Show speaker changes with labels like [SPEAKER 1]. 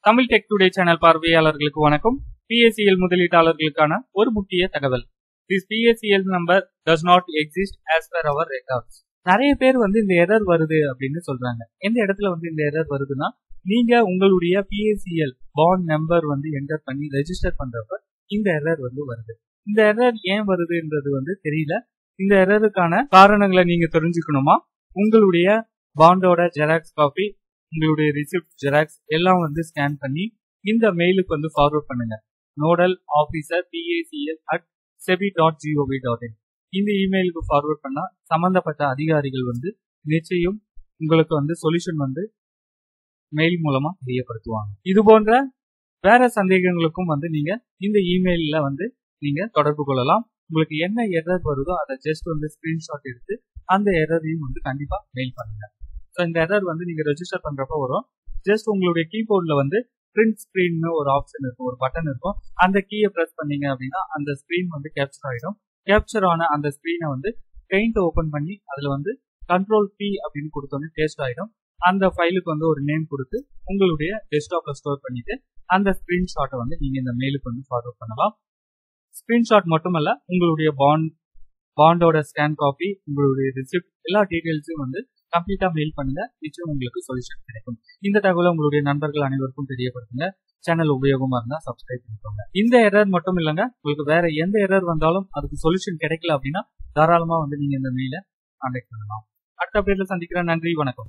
[SPEAKER 1] Tamil tech today channel பார்வையாளர்களுக்கு வணக்கம் PSCL முதலீட்டாளர்களுக்கான ஒரு முக்கிய தகவல் this BSCL number does not exist as per our records நிறைய பேர் வந்து இந்த எரர் வருது அப்படின்னு சொல்றாங்க எந்த இடத்துல வந்து இந்த எரர் வருதுன்னா நீங்க உங்களுடைய பிஎஸ்சிஎல் பாண்ட் நம்பர் வந்து என்டர் பண்ணி ரெஜிஸ்டர் பண்றப்ப இந்த எரர் வந்து வருது இந்த எரர் ஏன் வருதுன்றது வந்து தெரியல இந்த எரருக்கான காரணங்களை நீங்க தெரிஞ்சுக்கணுமா உங்களுடைய பாண்டோட ஜெராக்ஸ் காப்பி உங்களுடைய ரிசிப்ட் ஜெராக்ஸ் எல்லாம் வந்து ஸ்கேன் பண்ணி இந்த மெயிலுக்கு வந்து ஃபார்வர்ட் பண்ணுங்க nodal officer PACL at SEBI dot GOV dot in இந்த இமெயிலுக்கு ஃபார்வர்ட் பண்ணா சம்பந்தப்பட்ட அதிகாரிகள் வந்து நிச்சயம் உங்களுக்கு வந்து சொல்யூஷன் வந்து மெயில் மூலமா தெரியப்படுத்துவாங்க இது போன்ற வேற சந்தேகங்களுக்கும் வந்து நீங்க இந்த இமெயில்ல வந்து நீங்க தொடர்பு கொள்ளலாம் உங்களுக்கு என்ன எரர் வருதோ அதை ஜஸ்ட் வந்து ஸ்கிரீன்ஷாட் எடுத்து அந்த எரரையும் வந்து கண்டிப்பா மெயில் பண்ணுங்க ஸோ இந்த எரர் வந்து நீங்க ரெஜிஸ்டர் பண்றப்ப வரும் ஜஸ்ட் உங்களுடைய கீபோர்ட்ல வந்து பிரிண்ட் ஸ்கிரீன்னு ஒரு ஆப்ஷன் இருக்கும் ஒரு பட்டன் இருக்கும் அந்த கீயை பிரஸ் பண்ணீங்க அப்படின்னா அந்த ஸ்கிரீன் வந்து கேப்சர் ஆயிடும் கேப்சர் ஆன அந்த ஸ்கிரீனை வந்து பெயிண்ட் ஓபன் பண்ணி அதுல வந்து கண்ட்ரோல் பி அப்படின்னு கொடுத்தோன்னே டேஸ்ட் ஆயிடும் அந்த ஃபைலுக்கு வந்து ஒரு நேம் கொடுத்து உங்களுடைய டெஸ்க்டாப்ல ஸ்டோர் பண்ணிட்டு அந்த ஸ்கிரீன்ஷாட்டை வந்து நீங்க இந்த மெயிலுக்கு வந்து ஃபார்வர்ட் பண்ணலாம் ஸ்கிரீன்ஷாட் மட்டுமல்ல உங்களுடைய பாண்ட் பாண்டோட ஸ்கேன் காப்பி உங்களுடைய ரிசிப்ட் எல்லா டீடைல்ஸும் வந்து கம்ப்ளீட்டா மெயில் பண்ணுங்க நிச்சயம் உங்களுக்கு சொல்யூஷன் கிடைக்கும் இந்த தகவலை உங்களுடைய நண்பர்கள் அனைவருக்கும் தெரியப்படுத்துங்க சேனல் உபயோகமா இருந்தா சப்ஸ்கிரைப் பண்ணிக்கோங்க இந்த எரர் மட்டும் இல்லைங்க உங்களுக்கு வேற எந்த எரர் வந்தாலும் அதுக்கு சொல்யூஷன் கிடைக்கல அப்படின்னா தாராளமா வந்து நீங்க இந்த மெயில கான்டாக்ட் பண்ணலாம் அடுத்த பேர்ல சந்திக்கிறேன் நன்றி வணக்கம்